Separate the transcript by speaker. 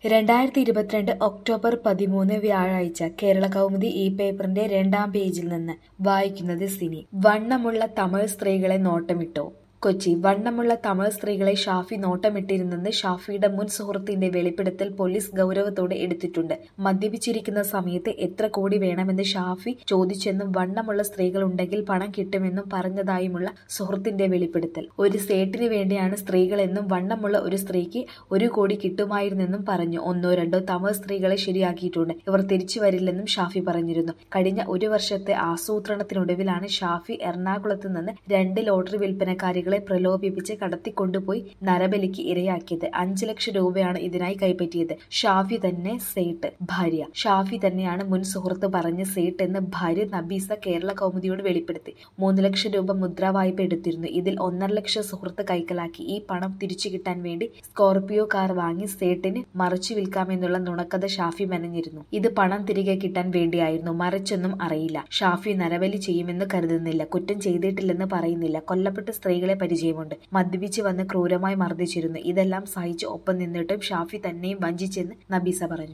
Speaker 1: രണ്ടായിരത്തി ഇരുപത്തിരണ്ട് ഒക്ടോബർ പതിമൂന്ന് വ്യാഴാഴ്ച കേരള കൗമുദി ഈ പേപ്പറിന്റെ രണ്ടാം പേജിൽ നിന്ന് വായിക്കുന്നത് സിനി വണ്ണമുള്ള തമിഴ് സ്ത്രീകളെ നോട്ടമിട്ടോ കൊച്ചി വണ്ണമുള്ള തമിഴ് സ്ത്രീകളെ ഷാഫി നോട്ടമിട്ടിരുന്നെന്ന് ഷാഫിയുടെ മുൻ സുഹൃത്തിന്റെ വെളിപ്പെടുത്തൽ പോലീസ് ഗൗരവത്തോടെ എടുത്തിട്ടുണ്ട് മദ്യപിച്ചിരിക്കുന്ന സമയത്ത് എത്ര കോടി വേണമെന്ന് ഷാഫി ചോദിച്ചെന്നും വണ്ണമുള്ള സ്ത്രീകളുണ്ടെങ്കിൽ പണം കിട്ടുമെന്നും പറഞ്ഞതായുമുള്ള സുഹൃത്തിന്റെ വെളിപ്പെടുത്തൽ ഒരു സേട്ടിന് വേണ്ടിയാണ് സ്ത്രീകളെന്നും വണ്ണമുള്ള ഒരു സ്ത്രീക്ക് ഒരു കോടി കിട്ടുമായിരുന്നെന്നും പറഞ്ഞു ഒന്നോ രണ്ടോ തമിഴ് സ്ത്രീകളെ ശരിയാക്കിയിട്ടുണ്ട് ഇവർ തിരിച്ചു വരില്ലെന്നും ഷാഫി പറഞ്ഞിരുന്നു കഴിഞ്ഞ ഒരു വർഷത്തെ ആസൂത്രണത്തിനൊടുവിലാണ് ഷാഫി എറണാകുളത്ത് നിന്ന് രണ്ട് ലോട്ടറി വിൽപ്പനക്കാരികളെ പ്രലോഭിപ്പിച്ച് കടത്തിക്കൊണ്ടുപോയി നരബലിക്ക് ഇരയാക്കിയത് അഞ്ചു ലക്ഷം രൂപയാണ് ഇതിനായി കൈപ്പറ്റിയത് ഷാഫി തന്നെ സേട്ട് ഭാര്യ ഷാഫി തന്നെയാണ് മുൻ സുഹൃത്ത് പറഞ്ഞ സേട്ട് എന്ന് ഭാര്യ നബീസ കേരള കൗമുദിയോട് വെളിപ്പെടുത്തി മൂന്ന് ലക്ഷം രൂപ മുദ്രാ വായ്പ എടുത്തിരുന്നു ഇതിൽ ഒന്നര ലക്ഷം സുഹൃത്ത് കൈക്കലാക്കി ഈ പണം തിരിച്ചു കിട്ടാൻ വേണ്ടി സ്കോർപിയോ കാർ വാങ്ങി സേട്ടിന് മറിച്ചു വിൽക്കാമെന്നുള്ള നുണക്കഥ ഷാഫി മെനഞ്ഞിരുന്നു ഇത് പണം തിരികെ കിട്ടാൻ വേണ്ടിയായിരുന്നു മറിച്ചൊന്നും അറിയില്ല ഷാഫി നരബലി ചെയ്യുമെന്ന് കരുതുന്നില്ല കുറ്റം ചെയ്തിട്ടില്ലെന്ന് പറയുന്നില്ല കൊല്ലപ്പെട്ട സ്ത്രീകളെ പരിചയമുണ്ട് മദ്യപിച്ച് വന്ന് ക്രൂരമായി മർദ്ദിച്ചിരുന്നു ഇതെല്ലാം സഹിച്ച് ഒപ്പം നിന്നിട്ടും ഷാഫി തന്നെയും വഞ്ചിച്ചെന്ന് നബീസ പറഞ്ഞു